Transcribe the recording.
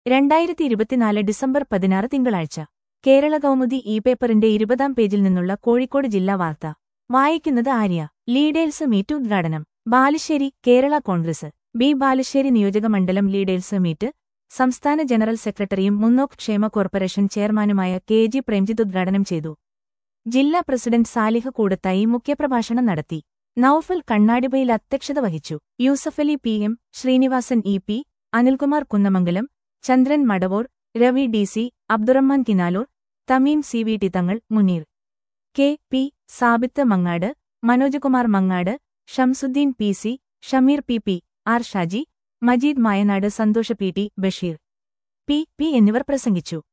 രണ്ടായിരത്തി ഇരുപത്തിനാല് ഡിസംബർ പതിനാറ് തിങ്കളാഴ്ച കേരള കൗമുദി ഇ പേപ്പറിന്റെ ഇരുപതാം പേജിൽ നിന്നുള്ള കോഴിക്കോട് ജില്ലാ വാർത്ത വായിക്കുന്നത് ആര്യ ലീഡേഴ്സ് മീറ്റ് ഉദ്ഘാടനം ബാലുശ്ശേരി കേരള കോൺഗ്രസ് ബി ബാലുശ്ശേരി നിയോജകമണ്ഡലം ലീഡേഴ്സ് മീറ്റ് സംസ്ഥാന ജനറൽ സെക്രട്ടറിയും മുന്നോക്ക് ക്ഷേമ കോർപ്പറേഷൻ ചെയർമാനുമായ കെ ജി പ്രേംജിത്ത് ഉദ്ഘാടനം ചെയ്തു ജില്ലാ പ്രസിഡന്റ് സാലിഹ് കൂടത്തായി മുഖ്യപ്രഭാഷണം നടത്തി നൌഫൽ കണ്ണാടിബയിൽ അധ്യക്ഷത വഹിച്ചു Yusafali P M Sreenivasan E P Anilkumar Kunnamangalam Chandran Madavoor Ravi D C Abdurahman Kinaloor Thameem C V T Thangal Muneer K P Sabith Mangad Manojkumar Mangad Shamsudheen P C Shameer P P R Shaji Majeed Mayanad Santhosha P T Basheer P P എന്നിവർ പ്രസംഗിച്ചു